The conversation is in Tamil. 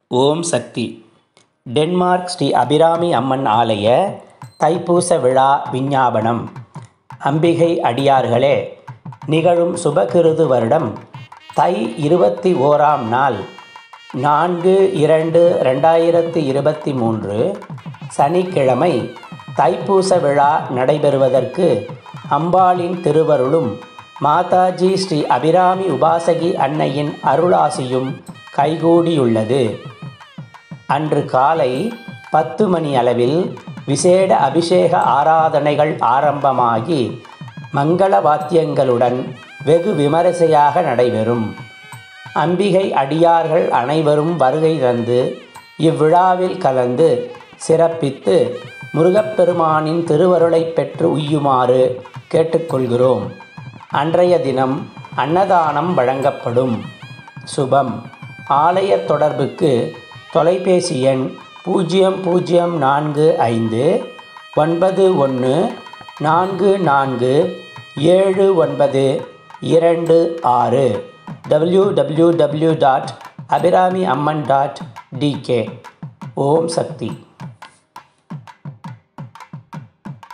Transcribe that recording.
ஓம் சக்தி டென்மார்க் ஸ்ரீ அபிராமி அம்மன் ஆலய தைப்பூச விழா விஞ்ஞாபனம் அம்பிகை அடியார்களே நிகழும் சுபகிருது வருடம் தை இருபத்தி ஓராம் நாள் நான்கு இரண்டு ரெண்டாயிரத்தி இருபத்தி மூன்று சனிக்கிழமை தைப்பூச விழா நடைபெறுவதற்கு அம்பாளின் திருவருளும் மாதாஜி ஸ்ரீ அபிராமி உபாசகி அன்னையின் அருளாசியும் கைகூடியுள்ளது அன்று காலை பத்து மணி அளவில் விசேட அபிஷேக ஆராதனைகள் ஆரம்பமாகி மங்கள வாத்தியங்களுடன் வெகு விமரிசையாக நடைபெறும் அம்பிகை அடியார்கள் அனைவரும் வருகை தந்து இவ்விழாவில் கலந்து சிறப்பித்து முருகப்பெருமானின் திருவருளை பெற்று உய்யுமாறு கேட்டுக்கொள்கிறோம் அன்றைய தினம் அன்னதானம் வழங்கப்படும் சுபம் ஆலய தொடர்புக்கு தொலைபேசி எண் பூஜ்ஜியம் பூஜ்ஜியம் நான்கு ஐந்து ஒன்பது ஒன்று நான்கு நான்கு ஏழு ஒன்பது இரண்டு ஆறு W W W dot Abirami Amman dot DK Om சக்தி